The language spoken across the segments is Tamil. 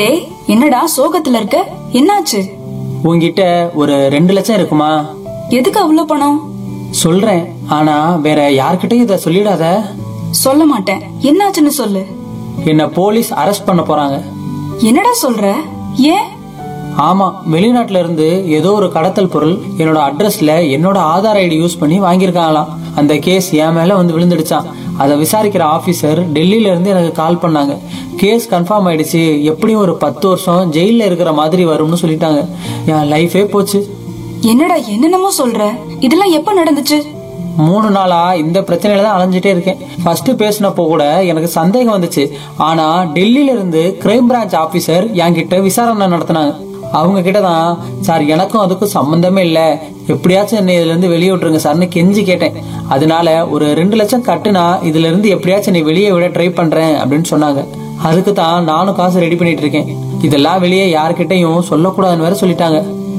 டேய் என்னடா சோகத்துல இருக்க என்னாச்சு உன்கிட்ட ஒரு ரெண்டு லட்சம் இருக்குமா எதுக்கு அவ்வளவு பணம் சொல்றேன் ஆனா வேற யார்கிட்டயும் இத சொல்லிடாத சொல்ல மாட்டேன் என்னாச்சுன்னு சொல்லு என்ன போலீஸ் அரெஸ்ட் பண்ண போறாங்க என்னடா சொல்ற ஏன் ஆமா வெளிநாட்டுல இருந்து ஏதோ ஒரு கடத்தல் பொருள் என்னோட அட்ரஸ்ல என்னோட ஆதார் ஐடி யூஸ் பண்ணி வாங்கியிருக்காங்களாம் அந்த கேஸ் என் மேல வந்து விழுந்துடுச்சான் அதை விசாரிக்கிற ஆபீசர் டெல்லியில இருந்து எனக்கு கால் பண்ணாங்க கேஸ் கன்ஃபார்ம் ஆயிடுச்சு எப்படியும் ஒரு பத்து வருஷம் ஜெயில இருக்கிற மாதிரி வரும்னு சொல்லிட்டாங்க என் லைஃபே போச்சு என்னடா என்னென்னமோ சொல்ற இதெல்லாம் எப்ப நடந்துச்சு மூணு நாளா இந்த பிரச்சனையில தான் அலைஞ்சிட்டே இருக்கேன் ஃபர்ஸ்ட் பேசினப்போ கூட எனக்கு சந்தேகம் வந்துச்சு ஆனா டெல்லியில இருந்து கிரைம் பிரான்ச் ஆபீசர் என்கிட்ட விசாரணை நடத்தினாங்க அவங்க கிட்ட தான் சார் எனக்கும் அதுக்கும் சம்பந்தமே இல்ல எப்படியாச்சும் என்னை இதுல இருந்து வெளியே விட்டுருங்க சார்னு கெஞ்சி கேட்டேன் அதனால ஒரு ரெண்டு லட்சம் கட்டுனா இதுல இருந்து எப்படியாச்சும் நீ வெளியே விட ட்ரை பண்றேன் அப்படின்னு சொன்னாங்க அதுக்கு தான் நானும் காசு ரெடி பண்ணிட்டு இருக்கேன் இதெல்லாம் வெளியே யார்கிட்டயும் சொல்லக்கூடாதுன்னு வேற சொல்லிட்டாங்க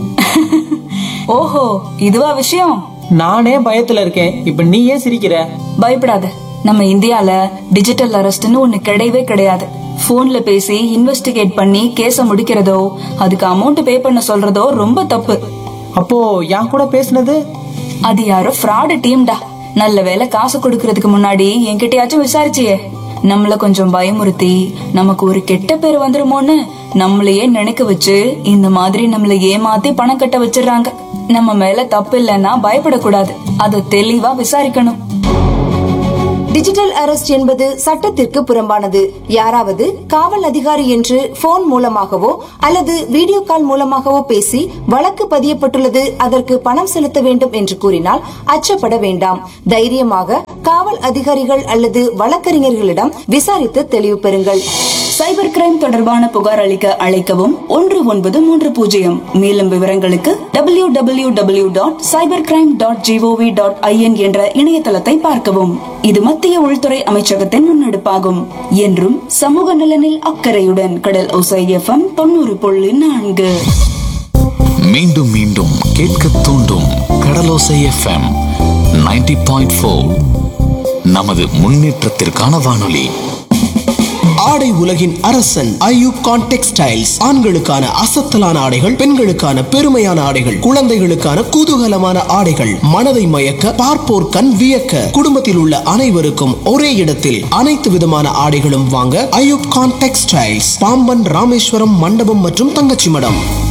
ஓஹோ இதுவா விஷயம் நானே பயத்துல இருக்கேன் இப்ப நீ ஏன் சிரிக்கிற பயப்படாத நம்ம இந்தியால டிஜிட்டல் அரெஸ்ட்னு ஒண்ணு கிடையவே கிடையாது போன்ல பேசி இன்வெஸ்டிகேட் பண்ணி கேஸ முடிக்கிறதோ அதுக்கு அமௌண்ட் பே பண்ண சொல்றதோ ரொம்ப தப்பு அப்போ என் கூட பேசுனது அது யாரோ ஃப்ராடு டீம்டா நல்ல வேளை காசு கொடுக்கறதுக்கு முன்னாடி என்கிட்டயாச்சும் விசாரிச்சியே நம்மள கொஞ்சம் பயமுறுத்தி நமக்கு ஒரு கெட்ட பேர் வந்துருமோன்னு நம்மளையே நினைக்க வச்சு இந்த மாதிரி நம்மள ஏமாத்தி பணம் கட்ட வச்சிடுறாங்க நம்ம மேல தப்பு இல்லைன்னா பயப்படக்கூடாது அதை தெளிவா விசாரிக்கணும் டிஜிட்டல் அரெஸ்ட் என்பது சட்டத்திற்கு புறம்பானது யாராவது காவல் அதிகாரி என்று போன் மூலமாகவோ அல்லது வீடியோ கால் மூலமாகவோ பேசி வழக்கு பதியப்பட்டுள்ளது அதற்கு பணம் செலுத்த வேண்டும் என்று கூறினால் அச்சப்பட வேண்டாம் தைரியமாக காவல் அதிகாரிகள் அல்லது வழக்கறிஞர்களிடம் விசாரித்து தெளிவு பெறுங்கள் சைபர் கிரைம் தொடர்பான புகார் அளிக்க அழைக்கவும் ஒன்று ஒன்பது மூன்று பூஜ்ஜியம் மேலும் விவரங்களுக்கு W W W dot cyber crime dot gov dot in என்ற இணையதளத்தை பார்க்கவும் இது மத்திய உள்துறை அமைச்சகத்தின் முன்னெடுப்பாகும் என்றும் சமூக நலனில் அக்கறையுடன் கடல் ஒசை எஃப்எம் தொண்ணூறு புள்ளி நான்கு மீண்டும் மீண்டும் கேட்க தூண்டும் கடலோசை எஃப்எம் 90.4 பாயிண்ட் ஃபோர் நமது முன்னேற்றத்திற்கான வானொலி ஆடை உலகின் அரசன் ஐயூப் கான் டெக்ஸ்டைல்ஸ் ஆண்களுக்கான அசத்தலான ஆடைகள் பெண்களுக்கான பெருமையான ஆடைகள் குழந்தைகளுக்கான குதூகலமான ஆடைகள் மனதை மயக்க பார்ப்போர் கண் வியக்க குடும்பத்தில் உள்ள அனைவருக்கும் ஒரே இடத்தில் அனைத்து விதமான ஆடைகளும் வாங்க ஐயூப் கான் டெக்ஸ்டைல்ஸ் பாம்பன் ராமேஸ்வரம் மண்டபம் மற்றும் தங்கச்சி மடம்